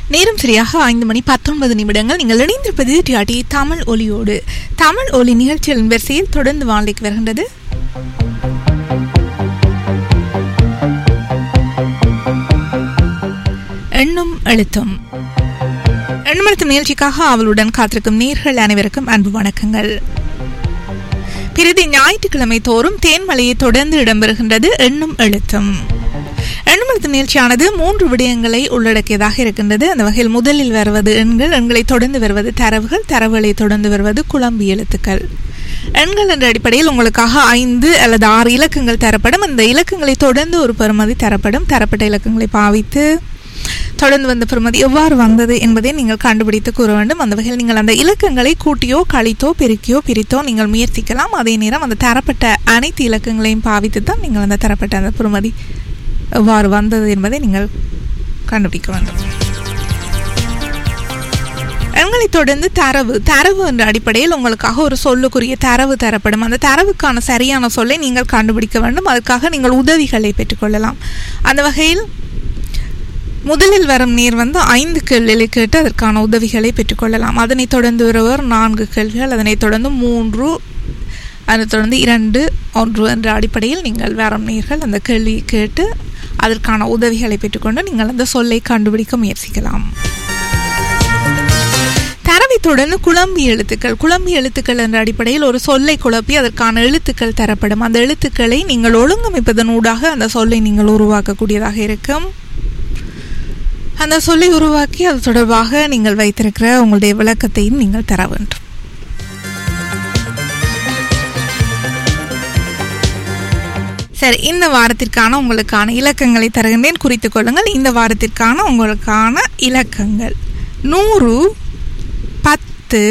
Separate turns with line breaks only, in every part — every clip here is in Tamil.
நேரம் சரியாக ஐந்து மணி பத்தொன்பது நிமிடங்கள் நீங்கள் இணைந்திருப்பது டிஆர்டி தமிழ் ஒலியோடு தமிழ் ஒலி நிகழ்ச்சியின் வரிசையில் தொடர்ந்து வாழைக்கு வருகின்றது எண்ணும் எழுத்தும் எண்ணும் எழுத்தும் நிகழ்ச்சிக்காக அவளுடன் காத்திருக்கும் நேர்கள் அனைவருக்கும் அன்பு வணக்கங்கள் பிரதி ஞாயிற்றுக்கிழமை தோறும் தேன்மலையை தொடர்ந்து இடம்பெறுகின்றது எண்ணும் எழுத்தும் எண்ணும் எழுத்து நிகழ்ச்சியானது மூன்று விடயங்களை உள்ளடக்கியதாக இருக்கின்றது அந்த வகையில் முதலில் வருவது எண்கள் எண்களை தொடர்ந்து வருவது தரவுகள் தரவுகளை தொடர்ந்து வருவது குழம்பு எழுத்துக்கள் எண்கள் என்ற அடிப்படையில் உங்களுக்காக ஐந்து அல்லது ஆறு இலக்கங்கள் தரப்படும் அந்த இலக்கங்களை தொடர்ந்து ஒரு பெறுமதி தரப்படும் தரப்பட்ட இலக்கங்களை பாவித்து தொடர்ந்து வந்த பெறுமதி எவ்வாறு வந்தது என்பதை நீங்கள் கண்டுபிடித்து கூற வேண்டும் அந்த வகையில் நீங்கள் அந்த இலக்கங்களை கூட்டியோ கழித்தோ பெருக்கியோ பிரித்தோ நீங்கள் முயற்சிக்கலாம் அதே நேரம் அந்த தரப்பட்ட அனைத்து இலக்கங்களையும் பாவித்து தான் நீங்கள் அந்த தரப்பட்ட அந்த பெறுமதி எவ்வாறு வந்தது என்பதை நீங்கள் கண்டுபிடிக்க வேண்டும் எண்களை தொடர்ந்து தரவு தரவு என்ற அடிப்படையில் உங்களுக்காக ஒரு சொல்லுக்குரிய தரவு தரப்படும் அந்த தரவுக்கான சரியான சொல்லை நீங்கள் கண்டுபிடிக்க வேண்டும் அதற்காக நீங்கள் உதவிகளை பெற்றுக்கொள்ளலாம் அந்த வகையில் முதலில் வரும் நீர் வந்து ஐந்து கேள்விகளை கேட்டு அதற்கான உதவிகளை பெற்றுக்கொள்ளலாம் அதனைத் தொடர்ந்து வருவர் நான்கு கேள்விகள் அதனைத் தொடர்ந்து மூன்று அதைத் தொடர்ந்து இரண்டு ஒன்று என்ற அடிப்படையில் நீங்கள் வரும் நீர்கள் அந்த கேள்வியை கேட்டு அதற்கான உதவிகளை பெற்றுக்கொண்டு நீங்கள் அந்த சொல்லை கண்டுபிடிக்க முயற்சிக்கலாம் தரவை தொடர்ந்து குழம்பி எழுத்துக்கள் குழம்பி எழுத்துக்கள் என்ற அடிப்படையில் ஒரு சொல்லை குழப்பி அதற்கான எழுத்துக்கள் தரப்படும் அந்த எழுத்துக்களை நீங்கள் ஒழுங்கமைப்பதன் ஊடாக அந்த சொல்லை நீங்கள் உருவாக்கக்கூடியதாக இருக்கும் அந்த சொல்லை உருவாக்கி அது தொடர்பாக நீங்கள் வைத்திருக்கிற உங்களுடைய விளக்கத்தையும் நீங்கள் தர வேண்டும் சரி இந்த வாரத்திற்கான உங்களுக்கான இலக்கங்களை தருகின்றேன் குறித்துக் கொள்ளுங்கள் இந்த வாரத்திற்கான உங்களுக்கான இலக்கங்கள் நூறு பத்து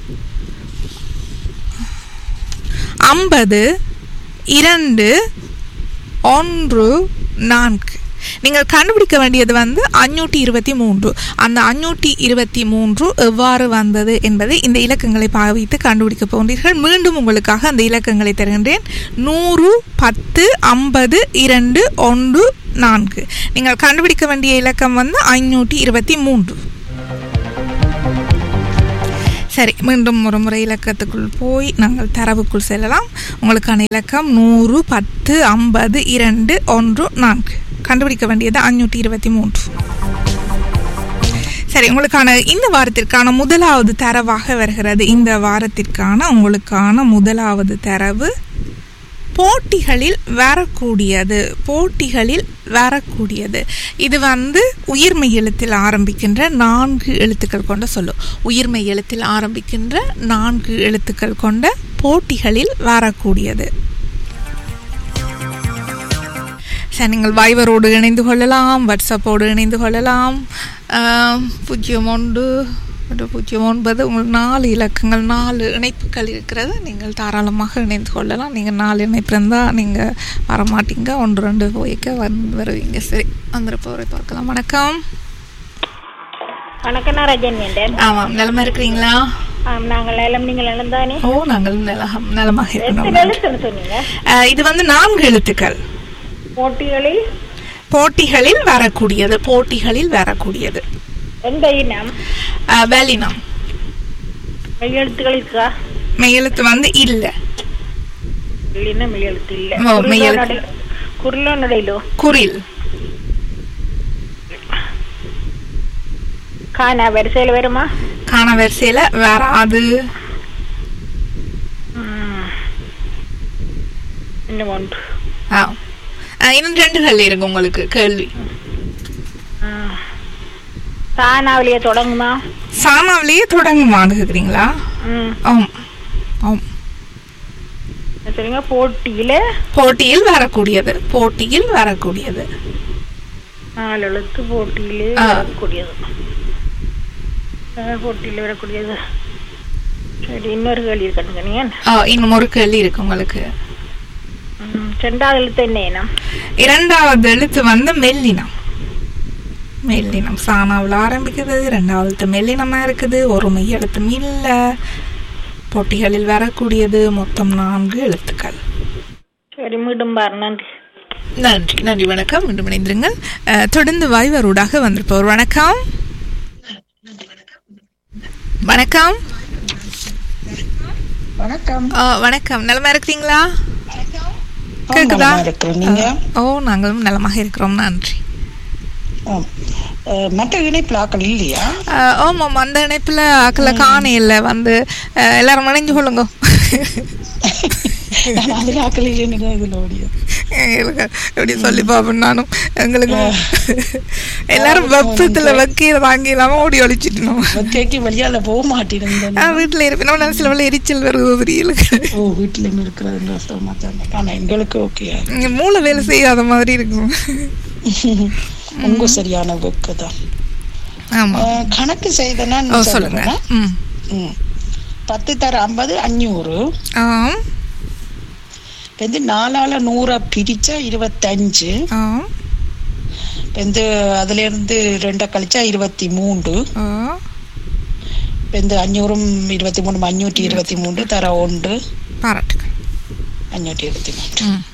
ஐம்பது இரண்டு ஒன்று நான்கு நீங்கள் கண்டுபிடிக்க வேண்டியது வந்து அஞ்சூற்றி இருபத்தி மூன்று அந்த அஞ்சூற்றி இருபத்தி மூன்று எவ்வாறு வந்தது என்பதை இந்த இலக்கங்களை பாவித்து கண்டுபிடிக்க போன்றீர்கள் மீண்டும் உங்களுக்காக அந்த இலக்கங்களை தருகின்றேன் நூறு பத்து ஐம்பது இரண்டு ஒன்று நான்கு நீங்கள் கண்டுபிடிக்க வேண்டிய இலக்கம் வந்து ஐநூற்றி இருபத்தி மூன்று சரி மீண்டும் ஒரு முறை இலக்கத்துக்குள் போய் நாங்கள் தரவுக்குள் செல்லலாம் உங்களுக்கான இலக்கம் நூறு பத்து ஐம்பது இரண்டு ஒன்று நான்கு கண்டுபிடிக்க வேண்டியது அஞ்சூற்றி இருபத்தி மூன்று சரி உங்களுக்கான இந்த வாரத்திற்கான முதலாவது தரவாக வருகிறது இந்த வாரத்திற்கான உங்களுக்கான முதலாவது தரவு போட்டிகளில் வரக்கூடியது போட்டிகளில் வரக்கூடியது இது வந்து உயிர்மை எழுத்தில் ஆரம்பிக்கின்ற நான்கு எழுத்துக்கள் கொண்ட சொல்லு உயிர்மை எழுத்தில் ஆரம்பிக்கின்ற நான்கு எழுத்துக்கள் கொண்ட போட்டிகளில் வரக்கூடியது சரி நீங்கள் வைவரோடு இணைந்து கொள்ளலாம் வாட்ஸ்அப்போடு இணைந்து கொள்ளலாம் பூஜ்ஜியம் ஒன்று ஒரு பூஜ்ஜியம் ஒன்பது உங்களுக்கு நாலு இலக்கங்கள் நாலு இணைப்புகள் இருக்கிறது நீங்கள் தாராளமாக இணைந்து கொள்ளலாம் நீங்கள் நாலு இணைப்பு இருந்தால் நீங்கள் வரமாட்டீங்க ஒன்று ரெண்டு போய்க்க வந்து வருவீங்க சரி வந்துட போகிற பார்க்கலாம் வணக்கம்
வணக்கம் நான் ரஜன் வேண்டேன்
ஆமாம் நிலமா இருக்கிறீங்களா
ஆம், நாங்கள் நிலம் நீங்கள் நிலம் தானே
ஓ நாங்கள் நிலம் நிலமாக
எத்தனை
இருக்கணும்
எழுத்துன்னு சொன்னீங்க
அஹ், இது வந்து நான்கு எழுத்துக்கள்
போட்டிகளில்
போட்டிகளில் வரக்கூடியது போட்டிகளில் வரக்கூடியது
எந்த இனம்
அஹ், வெளினம்
மெய் எழுத்துக்கள் இருக்கா
மெய்யெழுத்து வந்து இல்லை
இல்லைன்னா மெய் எழுத்து இல்ல
ஓ, மெய் எழுத்து.
குரலோ நடையிலோ
குரில்
காணா வரிசையில் வருமா
காண வரிசையில வராது
ம். இன்னும் ஒன்று
ஆ. அஹ், இன்னும் ரெண்டு கேள்வி இருக்கு உங்களுக்கு கேள்வி
ம். தானாவிலேயே தொடங்குமா
சாணாவிலேயே தொடங்குமான்னு கேக்குறீங்களா
ம்
ஆம் ஆம்
சரிங்க போட்டியில
போட்டியில் வரக்கூடியது போட்டியில் வரக்கூடியது
நாலு எழுத்து போட்டியிலே
ஆ.
வரக்கூடியது ஆ, போட்டியில வரக்கூடியது சரி இன்னொரு கேள்வி இருக்கட்டுங்க நீங்க
ஆ, இன்னும் ஒரு கேள்வி இருக்கு உங்களுக்கு
ம், ரெண்டாவது எழுத்து என்ன இனம்
இரண்டாவது எழுத்து வந்து மெல்லினம் மெல்லினம் சாணாவில் ஆரம்பிக்குது ரெண்டாவது எழுத்து மெல்லினமா இருக்குது ஒரு மெய் எழுத்தும் இல்லை போட்டிகளில் வரக்கூடியது மொத்தம் நான்கு எழுத்துக்கள்
சரி மீண்டும் பாரு நன்றி
நன்றி நன்றி வணக்கம் மீண்டும் இணைந்திருங்கள் அஹ், தொடர்ந்து வாய்வரூடாக வந்திருப்பவர் வணக்கம் வணக்கம்
வணக்கம்
ஆ, வணக்கம் நலமா இருக்கிறீங்களா கேக்குதா
நலமா இருக்கிறேன். நீங்க?
ஓ நாங்களும் நலமாக இருக்கிறோம் நன்றி
ஆம். அஹ், மற்ற இணைப்பிலாக்கள் இல்லையா
ஆ, ஆமாம் அந்த இணைப்பில் ஆக்களை காண இல்லை வந்து ஆ, எல்லாரும் மனைஞ்சு கொள்ளுங்க
நான் அதுல ஆக்கள் இல்லைன்னு இதுல ஓடியது
எங்களுக்கு எப்படி சொல்லி பார்ப்பேன் நானும் எங்களுக்கு எல்லாரும் வெப்பத்தில் வைக்கிற வாங்கி இல்லாமல் ஓடி ஒழிச்சிட்டோம்
கேக்கு வெளியால போக மாட்டேன்
நான் வீட்டில் இருப்பேன் நான் சில வேலை எரிச்சல் வருது தெரியலுக்கு
ஓ வீட்டுல இருக்கிறது கஷ்டமா தான் ஆனா எங்களுக்கு ஓகே
இங்க மூளை வேலை செய்யாத மாதிரி இருக்கும்
உங்க சரியான வெக்கு தான்
ஆமா
அஹ், கணக்கு செய்தனா
ஓ சொல்லுங்க ம்
ம். பத்து தர ஐம்பது அஞ்சூறு
ஆம்
வந்து நாலால நூறா பிரிச்சா இருபத்தஞ்சு
ஆம்
வந்து அதுல இருந்து ரெண்டை கழிச்சா இருபத்தி மூன்று
ஆ
வந்து அஞ்சூறும் இருபத்தி மூணு அஞ்சூற்றி இருபத்தி மூன்று தர ஒன்று
பாராட்டுகள்
அஞ்சூற்றி இருபத்தி மூன்று
ம்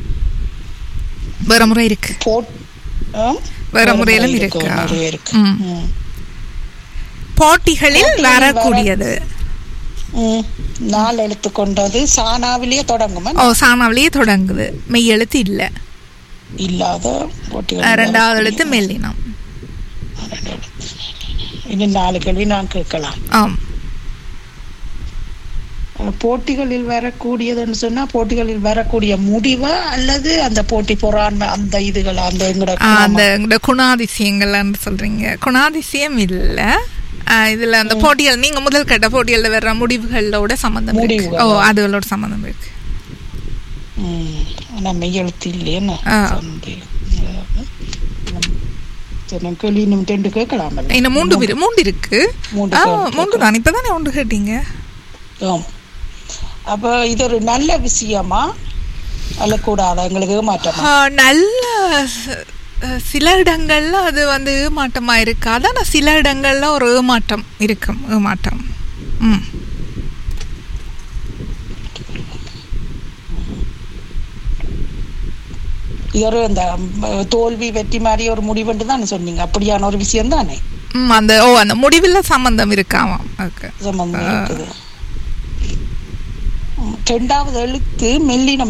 வேற முறை இருக்கு
போட் ஆ?
வேற
வேற
முறையிலும்
முறை
இருக்கு.
நிறைய இருக்கு
ம்.
ம்.
போட்டிகளில்
போட்டிகளில்
வரக்கூடியது
ம். நாலு எழுத்து கொண்டது சானாவிலேயே தொடங்குமா
ஓ சாணாவிலேயே தொடங்குது மெய் எழுத்து இல்ல
இல்லாத போட்டிகள்
அஹ், ரெண்டாவது எழுத்து மெல்லினம்
இன்னும் நாலு கேள்வி நான் கேட்கலாம்
ஆம்
அஹ், போட்டிகளில் வரக்கூடியதுன்னு சொன்னா போட்டிகளில் வரக்கூடிய முடிவா அல்லது அந்த போட்டி பொறாண்மை அந்த இதுகள் அந்த எங்கட
ஆ, அந்த இந்த குணாதிசயங்கள்னு சொல்றீங்க குணாதிசயம் இல்ல ஆ, இதுல அந்த போட்டிகள் நீங்க முதல் கேட்ட போட்டிகள்ல வர்ற முடிவுகளோட சம்பந்தம் இருக்கு
முடிவுகள்.
ஓ அதுகளோட சம்பந்தம் இருக்கு
ம். ஆனா மெய்யெழுத்து இல்லையேன்னு
ஆ.
சந்தேகம். சரி நான் கேள்வி இன்னும் ரெண்டு கேட்கலாம்
இன்னும் மூன்று இரு- மூன்று இருக்கு
மூன்று
ஆ,
கேள்வி
மூன்று தான் இப்பதானே ஒன்று கேட்டீங்க
ஆம். அப்ப இது ஒரு நல்ல விஷயமா அல்ல கூடாதா எங்களுக்கு மாற்றமா
ஆ, நல்ல ச- அஹ், சில இடங்கள்ல அது வந்து ஏமாட்டமா இருக்காது ஆனா சில இடங்கள்ல ஒரு ஏமாட்டம் இருக்கும் ஏமாட்டம் ம்
இது ஒரு இந்த ம், தோல்வி வெற்றி மாதிரி ஒரு முடிவுன்னு தானே சொன்னீங்க அப்படியான ஒரு விஷயம் தானே
ம், அந்த ஓ அந்த முடிவில் சம்பந்தம் இருக்காமாம் ஓகே
சம்பந்தம் இருக்குது ம், ரெண்டாவது எழுத்து மெல்லினம்